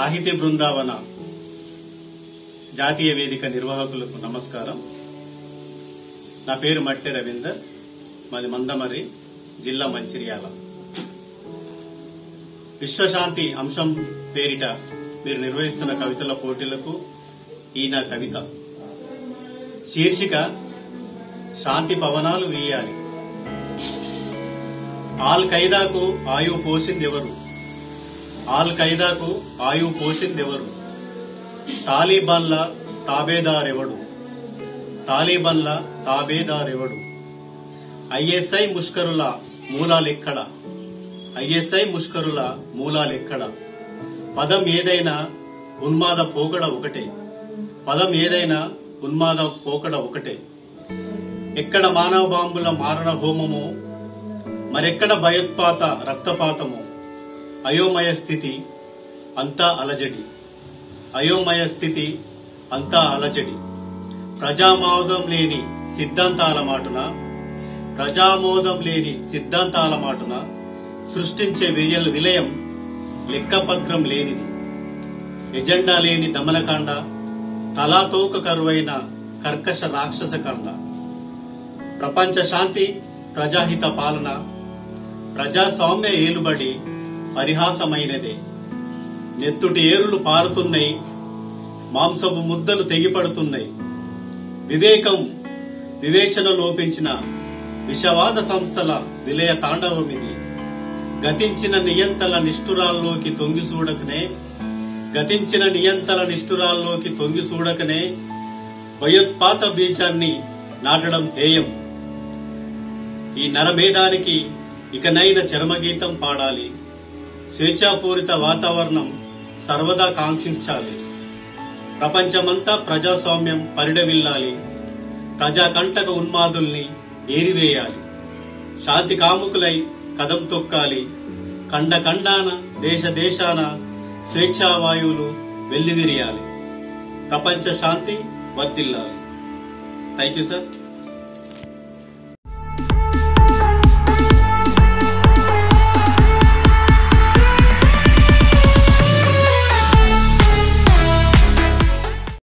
సాహితీ బృందావన జాతీయ వేదిక నిర్వాహకులకు నమస్కారం నా పేరు మట్టె రవీందర్ మాది మందమరి జిల్లా మంచిర్యాల విశ్వశాంతి అంశం పేరిట మీరు నిర్వహిస్తున్న కవితల పోటీలకు ఈ నా కవిత శీర్షిక శాంతి పవనాలు వీయాలి ఆల్ ఖైదాకు ఆయువు పోసిందెవరు ఆల్ ఖైదాకు ఆయువు పోసిందెవరు తాలిబాన్ల తాబేదారెవడు తాలిబాన్ల తాబేదారెవడు ఐఎస్ఐ ముష్కరుల మూలాలెక్కడ ఐఎస్ఐ ముష్కరుల మూలాలెక్కడ పదం ఏదైనా ఉన్మాద పోకడ ఒకటే పదం ఏదైనా ఉన్మాద పోకడ ఒకటే ఎక్కడ మానవ బాంబుల మారణ హోమమో మరెక్కడ భయోత్పాత రక్తపాతమో అయోమయ స్థితి అంతా అలజడి అయోమయ స్థితి అంతా అలజడి ప్రజామోదం లేని సిద్ధాంతాల మాటున ప్రజామోదం లేని సిద్ధాంతాల మాటున సృష్టించే విజయ విలయం లెక్కపత్రం లేనిది ఎజెండా లేని దమనకాండ తలాతోక కరువైన కర్కశ రాక్షస కాండ ప్రపంచ శాంతి ప్రజాహిత పాలన ప్రజాస్వామ్య ఏలుబడి పరిహాసమైనదే నెత్తుటి ఏరులు పారుతున్నాయి మాంసపు ముద్దలు తెగిపడుతున్నాయి వివేకం వివేచన లోపించిన విషవాద సంస్థల విలయ తాండవమిది గతించిన నియంతల నిష్ఠురాల్లోకి తొంగి చూడకనే గతించిన నియంతల నిష్ఠురాల్లోకి తొంగి చూడకనే భయోత్పాత బీజాన్ని నాటడం హేయం ఈ నరభేదానికి ఇకనైన చరమగీతం పాడాలి స్వేచ్ఛాపూరిత వాతావరణం సర్వదా కాంక్షించాలి ప్రపంచమంతా ప్రజాస్వామ్యం పరిడవిల్లాలి ప్రజాకంటక ఉన్మాదుల్ని ఏరివేయాలి శాంతి కాముకులై కదం తొక్కాలి కండ కండాన దేశ దేశాన స్వేచ్ఛావాయువులు వెల్లివిరియాలి ప్రపంచ శాంతి వర్ధిల్లాలి థ్యాంక్ యూ సార్